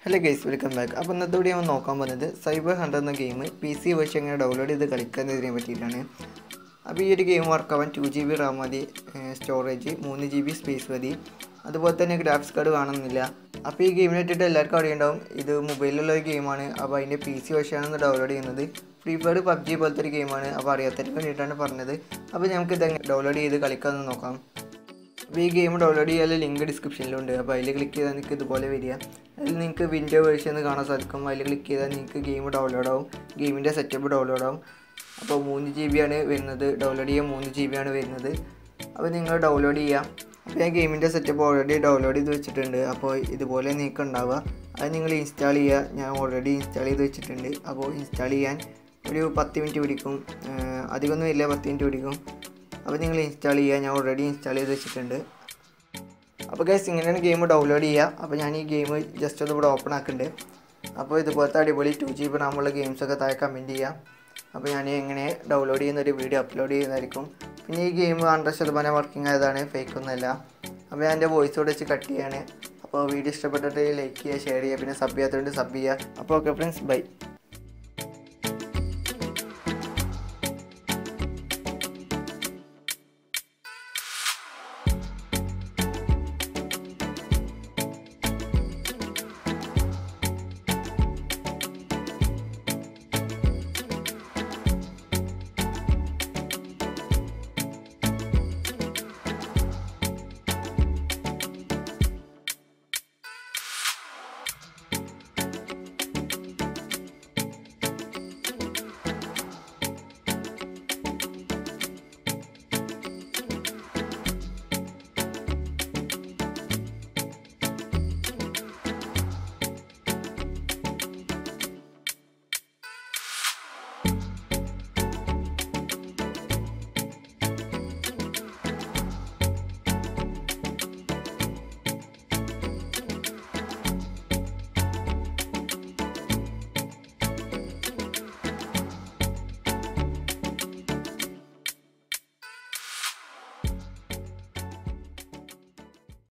hello guys welcome back അപ്പോൾ ഇന്നത്തെ video നമ്മൾ നോക്കാൻ പോകുന്നത് സൈബർ ഹണ്ടർ എന്ന ഗെയിം പി സി വെച്ച് എങ്ങനെ ഡൗൺലോഡ് ചെയ്ത് കളിക്കുന്നതിനെ പറ്റിയിട്ടാണ് അപ്പോൾ ഈ ഒരു ഗെയിം വർക്കാവാൻ ടു ജി ബി റാം മതി സ്റ്റോറേജ് മൂന്ന് ജി ബി സ്പേസ് മതി അതുപോലെ തന്നെ ഗ്രാഫിക്സ് കാർഡ് കാണുന്നില്ല അപ്പോൾ ഈ ഗെയിമിനെ പറ്റിയിട്ട് എല്ലാവർക്കും അറിയുണ്ടാവും ഇത് മൊബൈലിലുള്ള ഒരു ഗെയിമാണ് അപ്പോൾ അതിൻ്റെ പി സി വെച്ചാണ് ഡൗൺലോഡ് ചെയ്യുന്നത് ഫ്രീ ഫയർ പബ്ജി പോലത്തെ ഒരു ഗെയിമാണ് അപ്പോൾ അറിയാത്തതിന് വേണ്ടിയിട്ടാണ് പറഞ്ഞത് അപ്പോൾ നമുക്ക് ഇത് ഡൗൺലോഡ് ചെയ്ത് കളിക്കാമെന്ന് നോക്കാം അപ്പോൾ ഈ ഗെയിം ഡൗൺലോഡ് ചെയ്യാനുള്ള ലിങ്ക് ഡിസ്ക്രിപ്ഷനിലുണ്ട് അപ്പോൾ അതിൽ ക്ലിക്ക് ചെയ്താൽ നിങ്ങൾക്ക് ഇതുപോലെ വരിക അതിൽ നിങ്ങൾക്ക് വിൻഡോ വേർഷൻ എന്ന് കാണാൻ സാധിക്കും അതിൽ ക്ലിക്ക് ചെയ്താൽ നിങ്ങൾക്ക് ഗെയിം ഡൗൺലോഡ് ആവും ഗെയിമിൻ്റെ സെറ്റപ്പ് ഡൗൺലോഡ് ആവും അപ്പോൾ മൂന്ന് ജി ബി ആണ് വരുന്നത് ഡൗൺലോഡ് ചെയ്യാൻ മൂന്ന് ജി ബി ആണ് വരുന്നത് അപ്പോൾ നിങ്ങൾ ഡൗൺലോഡ് ചെയ്യാം അപ്പോൾ ഞാൻ ഗെയിമിൻ്റെ സെറ്റപ്പ് ഓൾറെഡി ഡൗൺലോഡ് ചെയ്ത് വെച്ചിട്ടുണ്ട് അപ്പോൾ ഇതുപോലെ നിങ്ങൾക്ക് ഉണ്ടാവുക അത് നിങ്ങൾ ഇൻസ്റ്റാൾ ചെയ്യുക ഞാൻ ഓൾറെഡി ഇൻസ്റ്റാൾ ചെയ്ത് വെച്ചിട്ടുണ്ട് അപ്പോൾ ഇൻസ്റ്റാൾ ചെയ്യാൻ ഒരു പത്ത് മിനിറ്റ് പിടിക്കും ഏഹ് അധികമൊന്നും ഇല്ല പത്ത് മിനിറ്റ് പിടിക്കും അപ്പോൾ നിങ്ങൾ ഇൻസ്റ്റാൾ ചെയ്യുക ഞാൻ ഓൾറെഡി ഇൻസ്റ്റാൾ ചെയ്ത് വെച്ചിട്ടുണ്ട് അപ്പോൾ ഗൈസ് ഇങ്ങനെയാണ് ഗെയിം ഡൗൺലോഡ് ചെയ്യുക അപ്പോൾ ഞാൻ ഈ ഗെയിം ജസ്റ്റ് ഒന്ന് ഇവിടെ ഓപ്പൺ ആക്കുന്നുണ്ട് അപ്പോൾ ഇതുപോലത്തെ അടിപൊളി ടു ജി ബി റാമുള്ള ഗെയിംസൊക്കെ താഴെ കമൻറ്റ് ചെയ്യാം അപ്പോൾ ഞാൻ എങ്ങനെ ഡൗൺലോഡ് ചെയ്യുന്ന ഒരു വീഡിയോ അപ്ലോഡ് ചെയ്യുന്നതായിരിക്കും പിന്നെ ഈ ഗെയിം ഹൺഡ്രഡ് ശതമാനം വർക്കിംഗ് ആയതാണ് ഫേക്ക് ഒന്നുമല്ല അപ്പോൾ ഞാൻ എൻ്റെ വോയിസ് കൂടെ വെച്ച് കട്ട് ചെയ്യാണ് അപ്പോൾ വീഡിയോ ഇഷ്ടപ്പെട്ടിട്ട് ലൈക്ക് ചെയ്യുക ഷെയർ ചെയ്യുക പിന്നെ സബ് ചെയ്യാത്തതുകൊണ്ട് സബ് ചെയ്യുക അപ്പോൾ ഓക്കെ ഫ്രണ്ട്സ് ബൈ